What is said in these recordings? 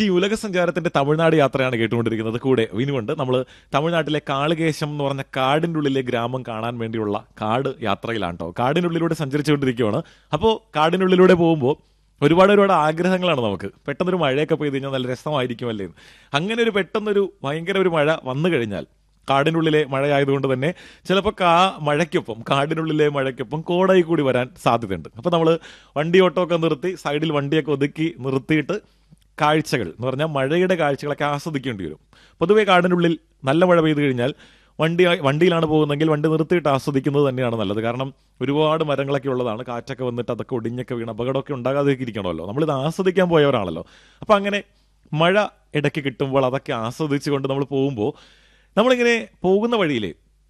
T ഉലക സഞ്ചാരത്തിന്റെ Tamil Nadu യാത്രയാണ് കേട്ടുകൊണ്ടിരിക്കുന്നത് കൂടെ വിനുണ്ട് നമ്മൾ തമിഴ്നാട്ടിലെ കാളുകേശം എന്ന് പറഞ്ഞ കാടിന്റെ ഉള്ളിലെ ഗ്രാമം കാണാൻ വേണ്ടിയുള്ള കാട് യാത്രയിലാണ് കേട്ടോ കാടിനുള്ളിലൂടെ സഞ്ചരിച്ചുകൊണ്ടിരിക്കുകയാണ് അപ്പോൾ കാടിനുള്ളിലൂടെ പോകുമ്പോൾ ഒരുപാട് ഒരുപാട് ആഗ്രഹങ്ങളാണ് നമുക്ക് പെട്ടെന്നൊരു മഴയൊക്കെ പെയ്ത് കഴിഞ്ഞാൽ നല്ല രസമായിരിക്കുമല്ലേ എന്ന്. അങ്ങനെ ഒരു പെട്ടെന്നൊരു ഭയങ്കര ഒരു മഴ വന്നു കഴിഞ്ഞാൽ കാടിനുള്ളിലെ മഴയായതുകൊണ്ട് തന്നെ ചിലപ്പോൾ കാ മഴയ്ക്കൊപ്പം കാടിനുള്ളിലെ മഴയ്ക്കൊപ്പം കോടയിൽ കൂടി വരാൻ സാധ്യതയുണ്ട് അപ്പോൾ നമ്മൾ വണ്ടി ഓട്ടോ ഒക്കെ നിർത്തി സൈഡിൽ വണ്ടിയൊക്കെ ഒതുക്കി നിർത്തിയിട്ട് കാഴ്ചകൾ എന്ന് പറഞ്ഞാൽ മഴയുടെ കാഴ്ചകളൊക്കെ ആസ്വദിക്കേണ്ടി വരും പൊതുവേ കാടിനുള്ളിൽ നല്ല മഴ പെയ്തു കഴിഞ്ഞാൽ വണ്ടി വണ്ടിയിലാണ് പോകുന്നതെങ്കിൽ വണ്ടി നിർത്തിയിട്ട് ആസ്വദിക്കുന്നത് തന്നെയാണ് നല്ലത് കാരണം ഒരുപാട് മരങ്ങളൊക്കെ ഉള്ളതാണ് കാറ്റൊക്കെ വന്നിട്ട് അതൊക്കെ ഒടിഞ്ഞൊക്കെ വീണ് അപകടമൊക്കെ ഉണ്ടാകാതെ ഇരിക്കണമല്ലോ നമ്മളിത് ആസ്വദിക്കാൻ പോയവരാണല്ലോ അപ്പം അങ്ങനെ മഴ ഇടയ്ക്ക് കിട്ടുമ്പോൾ അതൊക്കെ ആസ്വദിച്ചുകൊണ്ട് നമ്മൾ പോകുമ്പോൾ നമ്മളിങ്ങനെ പോകുന്ന വഴിയിൽ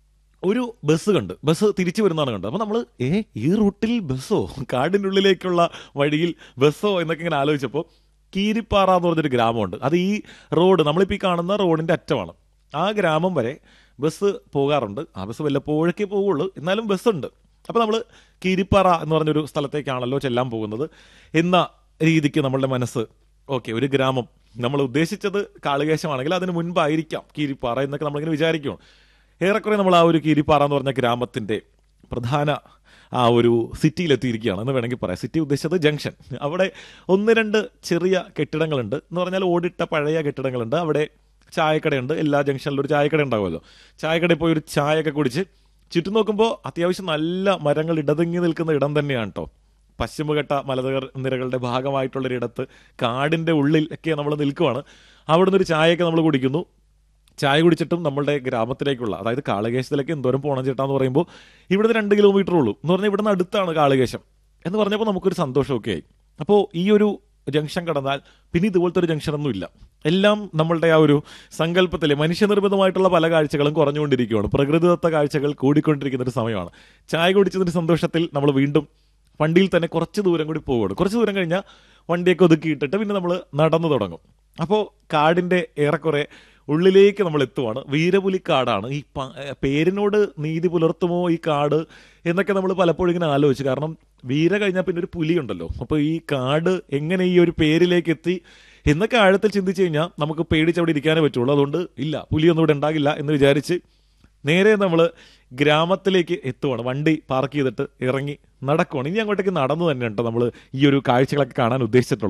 ഒരു ബസ് കണ്ട് ബസ് തിരിച്ചു വരുന്നതാണ് കണ്ടത് അപ്പോൾ നമ്മൾ ഏ ഈ റൂട്ടിൽ ബസ്സോ കാടിൻ്റെ ഉള്ളിലേക്കുള്ള വഴിയിൽ ബസ്സോ എന്നൊക്കെ ഇങ്ങനെ ആലോചിച്ചപ്പോൾ കീരിപ്പാറ എന്ന് പറഞ്ഞൊരു ഗ്രാമമുണ്ട് അത് ഈ റോഡ് നമ്മളിപ്പോൾ ഈ കാണുന്ന റോഡിൻ്റെ അറ്റമാണ് ആ ഗ്രാമം വരെ ബസ് പോകാറുണ്ട് ആ ബസ് വല്ലപ്പോഴൊക്കെ പോവുള്ളൂ എന്നാലും ബസ്സുണ്ട് അപ്പോൾ നമ്മൾ കീരിപ്പാറ എന്ന് പറഞ്ഞൊരു സ്ഥലത്തേക്കാണല്ലോ ചെല്ലാൻ പോകുന്നത് എന്ന രീതിക്ക് നമ്മളുടെ മനസ്സ് ഓക്കെ ഒരു ഗ്രാമം നമ്മൾ ഉദ്ദേശിച്ചത് കാളുകേശമാണെങ്കിൽ അതിന് മുൻപായിരിക്കാം കീരിപ്പാറ എന്നൊക്കെ നമ്മളിങ്ങനെ വിചാരിക്കും ഏറെക്കുറെ നമ്മൾ ആ ഒരു കീരിപ്പാറ എന്ന് പറഞ്ഞ ഗ്രാമത്തിന്റെ പ്രധാന ആ ഒരു സിറ്റിയിലെത്തിയിരിക്കുകയാണ് എന്ന് വേണമെങ്കിൽ പറയാം സിറ്റി ഉദ്ദേശിച്ചത് ജംഗ്ഷൻ അവിടെ ഒന്ന് രണ്ട് ചെറിയ കെട്ടിടങ്ങളുണ്ട് എന്ന് പറഞ്ഞാൽ ഓടിട്ട പഴയ കെട്ടിടങ്ങളുണ്ട് അവിടെ ചായക്കടയുണ്ട് എല്ലാ ജംഗ്ഷനിലും ഒരു ചായക്കട ഉണ്ടാവുമല്ലോ ചായക്കടയിൽ പോയി ഒരു ചായയൊക്കെ കുടിച്ച് ചുറ്റും നോക്കുമ്പോൾ അത്യാവശ്യം നല്ല മരങ്ങൾ ഇടതിങ്ങി നിൽക്കുന്ന ഇടം തന്നെയാണ് കേട്ടോ പശ്ചിമഘട്ട മലനിര നിരകളുടെ ഭാഗമായിട്ടുള്ളൊരിടത്ത് കാടിന്റെ ഉള്ളിൽ ഒക്കെ നമ്മൾ നിൽക്കുവാണ് അവിടുന്ന് ഒരു ചായയൊക്കെ നമ്മൾ കുടിക്കുന്നു ചായ കുടിച്ചിട്ടും നമ്മളുടെ ഗ്രാമത്തിലേക്കുള്ള അതായത് കാളകേശത്തിലേക്ക് എന്തോരം പോകണം ചേട്ടാ എന്ന് പറയുമ്പോൾ ഇവിടുന്ന് രണ്ട് കിലോമീറ്റർ ഉള്ളൂ എന്ന് പറഞ്ഞാൽ ഇവിടുന്ന് അടുത്താണ് കാളകേശം എന്ന് പറഞ്ഞപ്പോൾ നമുക്കൊരു സന്തോഷമൊക്കെ ആയി അപ്പോൾ ഈ ഒരു ജംഗ്ഷൻ കടന്നാൽ പിന്നെ ഇതുപോലത്തെ ഒരു ജംഗ്ഷൻ ഒന്നും ഇല്ല എല്ലാം നമ്മളുടെ ആ ഒരു സങ്കല്പത്തിലെ മനുഷ്യനിർമ്മിതമായിട്ടുള്ള പല കാഴ്ചകളും കുറഞ്ഞുകൊണ്ടിരിക്കുകയാണ് പ്രകൃതിദത്ത കാഴ്ചകൾ കൂടിക്കൊണ്ടിരിക്കുന്ന ഒരു സമയമാണ് ചായ കുടിച്ചതിന്റെ സന്തോഷത്തിൽ നമ്മൾ വീണ്ടും വണ്ടിയിൽ തന്നെ കുറച്ച് ദൂരം കൂടി പോവുകയാണ് കുറച്ച് ദൂരം കഴിഞ്ഞാൽ വണ്ടിയൊക്കെ ഒതുക്കിയിട്ടിട്ട് പിന്നെ നമ്മൾ നടന്നു തുടങ്ങും അപ്പോൾ കാടിന്റെ ഏറെക്കുറെ ഉള്ളിലേക്ക് നമ്മൾ എത്തുവാണ് വീരപുലിക്കാടാണ് ഈ പ- ഏ, പേരിനോട് നീതി പുലർത്തുമോ ഈ കാട് എന്നൊക്കെ നമ്മൾ പലപ്പോഴും ഇങ്ങനെ ആലോചിച്ചു കാരണം വീര കഴിഞ്ഞാൽ പിന്നെ ഒരു പുലിയുണ്ടല്ലോ അപ്പോൾ ഈ കാട് എങ്ങനെ ഈ ഒരു പേരിലേക്ക് എത്തി എന്നൊക്കെ ആഴത്തിൽ ചിന്തിച്ചു കഴിഞ്ഞാൽ നമുക്ക് പേടിച്ച് അവിടെ ഇരിക്കാനേ പറ്റുള്ളൂ അതുകൊണ്ട് ഇല്ല പുലിയൊന്നും ഇവിടെ ഉണ്ടാകില്ല എന്ന് വിചാരിച്ച് നേരെ നമ്മൾ ഗ്രാമത്തിലേക്ക് എത്തുവാണ് വണ്ടി പാർക്ക് ചെയ്തിട്ട് ഇറങ്ങി നടക്കുവാണ് ഇനി അങ്ങോട്ടേക്ക് നടന്നു തന്നെ കേട്ടോ നമ്മൾ ഈ ഒരു കാഴ്ചകളൊക്കെ കാണാൻ ഉദ്ദേശിച്ചിട്ടുള്ളത്